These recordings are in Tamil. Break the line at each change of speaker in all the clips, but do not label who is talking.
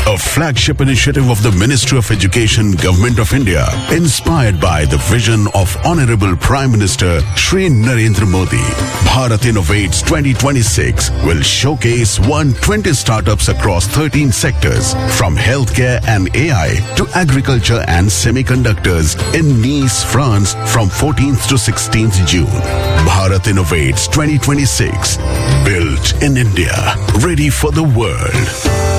a flagship initiative of the Ministry of Education, Government of India, inspired by the vision of Honorable Prime Minister Shri Narendra Modi. Bharat Innovates 2026 will showcase 120 startups across 13 sectors, from healthcare and AI to agriculture and semiconductors in Nice, France from 14th to 16th June. Bharat Innovates 2026, built in India, ready for the world.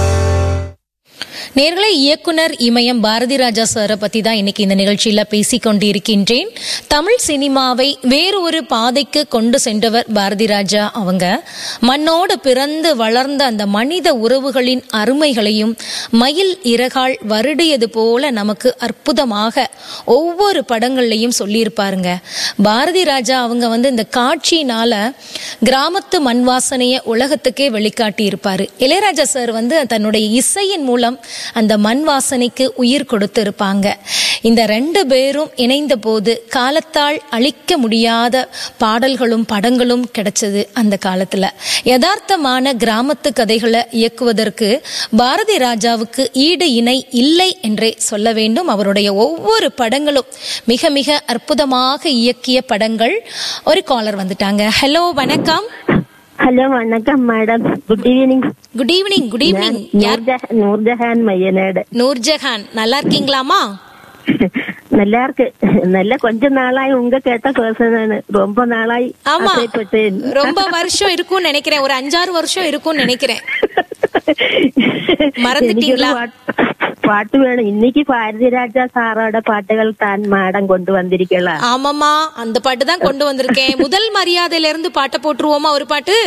நேர்களை இயக்குனர் இமயம் பாரதி ராஜா சாரை பத்தி தான் இன்னைக்கு இந்த நிகழ்ச்சியில பேசிக் கொண்டிருக்கின்றேன் தமிழ் சினிமாவை வேறு ஒரு பாதைக்கு கொண்டு சென்றவர் பாரதி ராஜா அவங்க மண்ணோடு பிறந்து வளர்ந்த அந்த மனித உறவுகளின் அருமைகளையும் மயில் இறகால் வருடியது போல நமக்கு அற்புதமாக ஒவ்வொரு படங்கள்லையும் சொல்லியிருப்பாருங்க பாரதி ராஜா அவங்க வந்து இந்த காட்சியினால கிராமத்து மண் வாசனையை உலகத்துக்கே வெளிக்காட்டி இருப்பாரு இளையராஜா சார் வந்து தன்னுடைய இசையின் மூலம் அந்த மண் வாசனைக்கு உயிர் கொடுத்து இருப்பாங்க இந்த ரெண்டு பேரும் இணைந்த போது காலத்தால் அழிக்க முடியாத பாடல்களும் படங்களும் கிடைச்சது அந்த காலத்துல யதார்த்தமான கிராமத்து கதைகளை இயக்குவதற்கு பாரதி ராஜாவுக்கு ஈடு இணை இல்லை என்றே சொல்ல வேண்டும் அவருடைய ஒவ்வொரு படங்களும் மிக மிக அற்புதமாக இயக்கிய படங்கள் ஒரு காலர் வந்துட்டாங்க ஹலோ வணக்கம்
ഹലോ വണക്കം madam good evening
good evening good evening யார்
നൂർജഹാൻ നൂർജഹാൻ മയ്യനാട്
நூர்ஜஹான் நல்லா இருக்கீங்களாமா
நல்லா இருக்கு நல்ல கொஞ்ச நாளாய் உங்க கேட்ட பேசுனேன் ரொம்ப நாளாய்
ஆமா
ஆசைப்பட்டேன்
ரொம்ப வருஷம் இருக்கும்னு நினைக்கிறேன் ஒரு அஞ்சாறு வருஷம் இருக்கும்னு நினைக்கிறேன் மறந்துட்டீங்களா?
എനിക്കൊരു പാട്ട് പാട്ട് വേണം இன்னைக்கு பாரதி ராஜா சாரோட பாட்டுகள் தான் மாடம் கொண்டு வந்திருக்கல
ஆமாமா அந்த பாட்டு தான் கொண்டு வந்திருக்கேன் முதல் மரியாதையில இருந்து பாட்டை போட்டுருவோமா ஒரு பாட்டு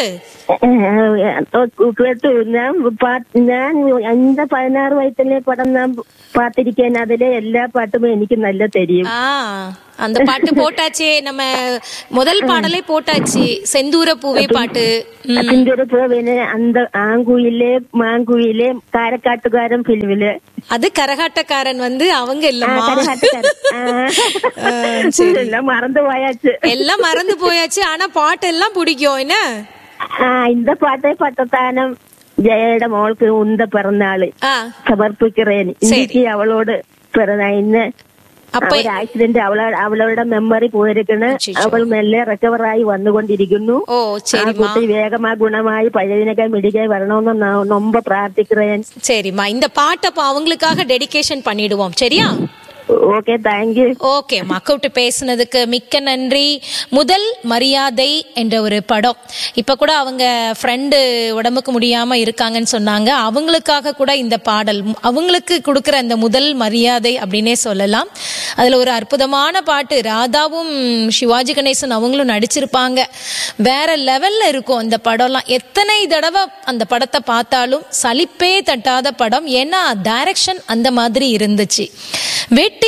കേട്ടു ഞാൻ പാ- ഞാൻ എന്റെ പതിനാറ് വയസ്സിലെ പടം ഞാൻ പാത്തിരിക്കാൻ അതിലെ എല്ലാ പാട്ടും എനിക്ക് നല്ല தெரியும்
ஆ அந்த பாட்டு போட்டாச்சே நம்ம முதல் பாடலே போட்டாச்சு செந்தூர பூவே பாட்டு ம்.
അതിന്റെ ഒരു പിന്നെ അന്ത ആങ്കുയിലെ മാങ്കുയിലെ കാരക്കാട്ടുകാരൻ ഫിലിമില്
அது கரகாட்டக்காரன் வந்து அவங்க இல்லம்மா
ആ, എല്ലാം മറന്നു പോയാച്ച്
எல்லாம் மறந்து போயாச்சு ஆனா பாட்டெல்லாம் பிடிக்கும் என்ன
ആ இந்த പാട്ടെ പട്ടത്താനം ജയയുടെ മോൾക്ക് ഉന്ത പിറന്നാള്
ஆ
സമർപ്പിக்கிறേന് എനിക്ക് അവളോട് പിറന്ന ഇന്ന്
அப்ப
ഒരു ആക്സിഡന്റ് അവളെ അവളുടെ മെമ്മറി പോയിരിക്കണ്
അച്ചച്ചോ.
അവൾ മെല്ലെ റിക്കവറായി വന്നുകൊണ്ടിരിക്കുന്നു
ஓ
ആ
சரிம்மா
കുട്ടി വേഗമാ ഗുണമായി പഴയതിനൊക്കെ മിടികെ വരണമെന്ന് ന- നൊമ്പ പ്രാർത്ഥിக்கிறேன்
சரிம்மா இந்த பாட்டை அப்ப அவங்களுக்காக டெடிகேஷன் பண்ணிடுவோம் சரியா
ഓക്കെ താങ്ക് യു
ஓகே கூப்பிட்டு பேசுனதுக்கு மிக்க நன்றி முதல் மரியாதை என்ற ஒரு படம் இப்ப கூட அவங்க ஃப்ரெண்டு உடம்புக்கு முடியாம இருக்காங்கன்னு சொன்னாங்க அவங்களுக்காக கூட இந்த பாடல் அவங்களுக்கு கொடுக்கிற அந்த முதல் மரியாதை அப்படின்னே சொல்லலாம் அதுல ஒரு அற்புதமான பாட்டு ராதாவும் சிவாஜி கணேசன் அவங்களும் நடிச்சிருப்பாங்க வேற லெவல்ல இருக்கும் அந்த படம்லாம் எத்தனை தடவை அந்த படத்தை பார்த்தாலும் சலிப்பே தட்டாத படம் ஏன்னா டைரக்ஷன் அந்த மாதிரி இருந்துச்சு வெற்றி